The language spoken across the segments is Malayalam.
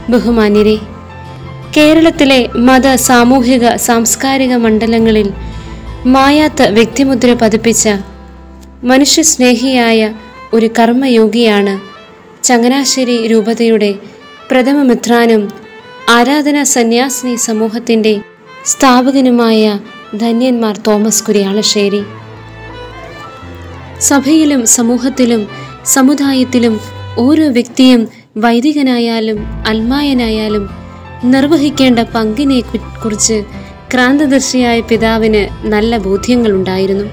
ബഹുമാന്യരെ കേരളത്തിലെ മത സാമൂഹിക സാംസ്കാരിക മണ്ഡലങ്ങളിൽ മായാത്ത വ്യക്തിമുദ്ര പതിപ്പിച്ച മനുഷ്യസ്നേഹിയായ ഒരു കർമ്മയോഗിയാണ് ചങ്ങനാശ്ശേരി രൂപതയുടെ പ്രഥമ മിത്രാനും ആരാധനാ സന്യാസിനി സമൂഹത്തിൻ്റെ സ്ഥാപകനുമായ ധന്യന്മാർ തോമസ് കുരിയാളശ്ശേരി സഭയിലും സമൂഹത്തിലും സമുദായത്തിലും ഓരോ വ്യക്തിയും വൈദികനായാലും അൽമായനായാലും നിർവഹിക്കേണ്ട പങ്കിനെ കു- കുറിച്ച് ക്രാന്തദർശിയായ പിതാവിന് നല്ല ബോധ്യങ്ങളുണ്ടായിരുന്നു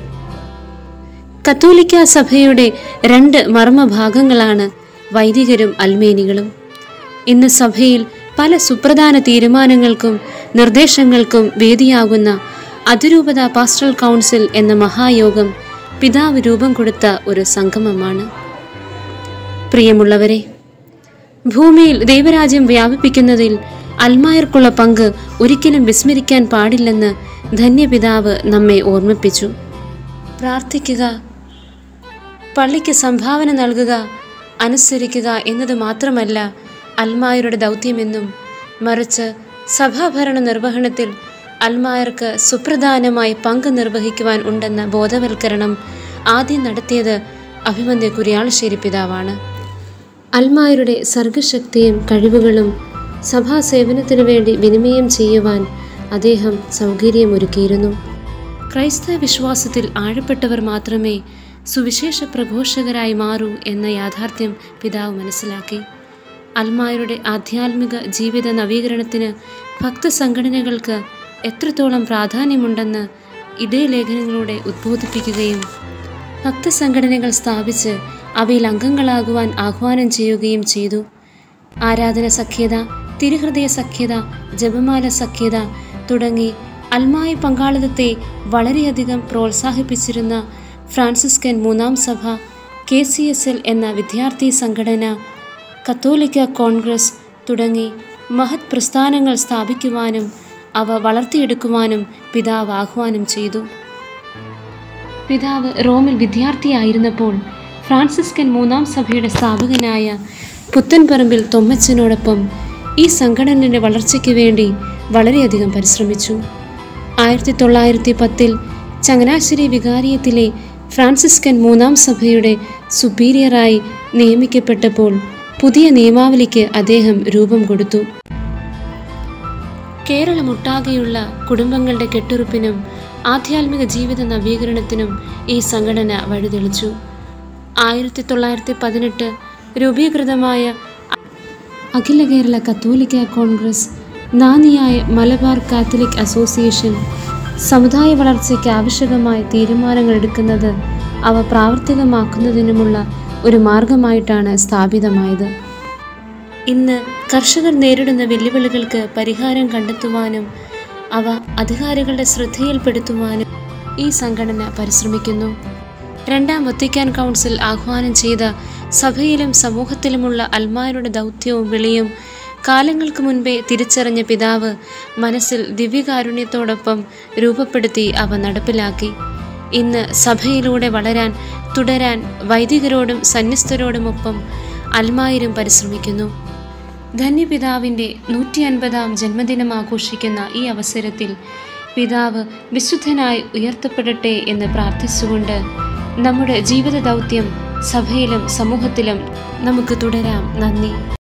കത്തോലിക്ക സഭയുടെ രണ്ട് മർമ്മഭാഗങ്ങളാണ് വൈദികരും അൽമേനികളും ഇന്ന് സഭയിൽ പല സുപ്രധാന തീരുമാനങ്ങൾക്കും നിർദ്ദേശങ്ങൾക്കും വേദിയാകുന്ന അതിരൂപത പാസ്റ്റൽ കൗൺസിൽ എന്ന മഹായോഗം പിതാവ് രൂപം കൊടുത്ത ഒരു സംഗമമാണ് പ്രിയമുള്ളവരെ ഭൂമിയിൽ ദൈവരാജ്യം വ്യാപിപ്പിക്കുന്നതിൽ അൽമായർക്കുള്ള പങ്ക് ഒരിക്കലും വിസ്മരിക്കാൻ പാടില്ലെന്ന് ധന്യപിതാവ് നമ്മെ ഓർമ്മിപ്പിച്ചു പ്രാർത്ഥിക്കുക പള്ളിക്ക് സംഭാവന നൽകുക അനുസരിക്കുക എന്നത് മാത്രമല്ല അൽമായരുടെ ദൗത്യമെന്നും മറിച്ച് സഭാഭരണ നിർവഹണത്തിൽ അൽമായർക്ക് സുപ്രധാനമായി പങ്ക് നിർവഹിക്കുവാൻ ഉണ്ടെന്ന ബോധവൽക്കരണം ആദ്യം നടത്തിയത് അഭിമന്യ കുര്യാളശ്ശേരി പിതാവാണ് അൽമായരുടെ സർഗശക്തിയും കഴിവുകളും സഭാ സേവനത്തിനു വേണ്ടി വിനിമയം ചെയ്യുവാൻ അദ്ദേഹം സൗകര്യമൊരുക്കിയിരുന്നു ക്രൈസ്തവ വിശ്വാസത്തിൽ ആഴപ്പെട്ടവർ മാത്രമേ സുവിശേഷ പ്രഘോഷകരായി മാറൂ എന്ന യാഥാർത്ഥ്യം പിതാവ് മനസ്സിലാക്കി അൽമായരുടെ ആധ്യാത്മിക ജീവിത നവീകരണത്തിന് ഭക്തസംഘടനകൾക്ക് എത്രത്തോളം പ്രാധാന്യമുണ്ടെന്ന് ഇതേ ലേഖനങ്ങളിലൂടെ ഉദ്ബോധിപ്പിക്കുകയും ഭക്തസംഘടനകൾ സ്ഥാപിച്ച് അവയിൽ അംഗങ്ങളാകുവാൻ ആഹ്വാനം ചെയ്യുകയും ചെയ്തു ആരാധന സഖ്യത തിരുഹൃദയ സഖ്യത ജപമാല സഖ്യത തുടങ്ങി അൽമായ പങ്കാളിത്തത്തെ വളരെയധികം പ്രോത്സാഹിപ്പിച്ചിരുന്ന ഫ്രാൻസിസ്കൻ മൂന്നാം സഭ കെ സി എസ് എൽ എന്ന വിദ്യാർത്ഥി സംഘടന കത്തോലിക്ക കോൺഗ്രസ് തുടങ്ങി മഹത് പ്രസ്ഥാനങ്ങൾ സ്ഥാപിക്കുവാനും അവ വളർത്തിയെടുക്കുവാനും പിതാവ് ആഹ്വാനം ചെയ്തു പിതാവ് റോമിൽ വിദ്യാർത്ഥിയായിരുന്നപ്പോൾ ഫ്രാൻസിസ്കൻ മൂന്നാം സഭയുടെ സ്ഥാപകനായ പുത്തൻപറമ്പിൽ തൊമ്മച്ചനോടൊപ്പം ഈ സംഘടനയുടെ വളർച്ചയ്ക്ക് വേണ്ടി വളരെയധികം പരിശ്രമിച്ചു ആയിരത്തി തൊള്ളായിരത്തി പത്തിൽ ചങ്ങനാശ്ശേരി വികാരിയത്തിലെ ഫ്രാൻസിസ്കൻ മൂന്നാം സഭയുടെ സുപ്പീരിയറായി നിയമിക്കപ്പെട്ടപ്പോൾ പുതിയ നിയമാവലിക്ക് അദ്ദേഹം രൂപം കൊടുത്തു കേരളമൊട്ടാകെയുള്ള കുടുംബങ്ങളുടെ കെട്ടുറപ്പിനും ആധ്യാത്മിക ജീവിത നവീകരണത്തിനും ഈ സംഘടന വഴിതെളിച്ചു ആയിരത്തി തൊള്ളായിരത്തി പതിനെട്ട് രൂപീകൃതമായ അഖില കേരള കത്തോലിക്ക കോൺഗ്രസ് നാന്ദിയായ മലബാർ കാത്തലിക് അസോസിയേഷൻ സമുദായ വളർച്ചയ്ക്ക് ആവശ്യകമായ തീരുമാനങ്ങൾ എടുക്കുന്നത് അവ പ്രാവർത്തികമാക്കുന്നതിനുമുള്ള ഒരു മാർഗമായിട്ടാണ് സ്ഥാപിതമായത് ഇന്ന് കർഷകർ നേരിടുന്ന വെല്ലുവിളികൾക്ക് പരിഹാരം കണ്ടെത്തുവാനും അവ അധികാരികളുടെ ശ്രദ്ധയിൽപ്പെടുത്തുവാനും ഈ സംഘടന പരിശ്രമിക്കുന്നു രണ്ടാം വത്തിക്കാൻ കൗൺസിൽ ആഹ്വാനം ചെയ്ത സഭയിലും സമൂഹത്തിലുമുള്ള അൽമാരുടെ ദൗത്യവും വിളിയും കാലങ്ങൾക്ക് മുൻപേ തിരിച്ചറിഞ്ഞ പിതാവ് മനസ്സിൽ ദിവ്യകാരുണ്യത്തോടൊപ്പം രൂപപ്പെടുത്തി അവ നടപ്പിലാക്കി ഇന്ന് സഭയിലൂടെ വളരാൻ തുടരാൻ വൈദികരോടും സന്യസ്തരോടുമൊപ്പം അൽമായരും പരിശ്രമിക്കുന്നു ധന്യപിതാവിൻ്റെ നൂറ്റി അൻപതാം ജന്മദിനം ആഘോഷിക്കുന്ന ഈ അവസരത്തിൽ പിതാവ് വിശുദ്ധനായി ഉയർത്തപ്പെടട്ടെ എന്ന് പ്രാർത്ഥിച്ചുകൊണ്ട് നമ്മുടെ ജീവിത ദൗത്യം സഭയിലും സമൂഹത്തിലും നമുക്ക് തുടരാം നന്ദി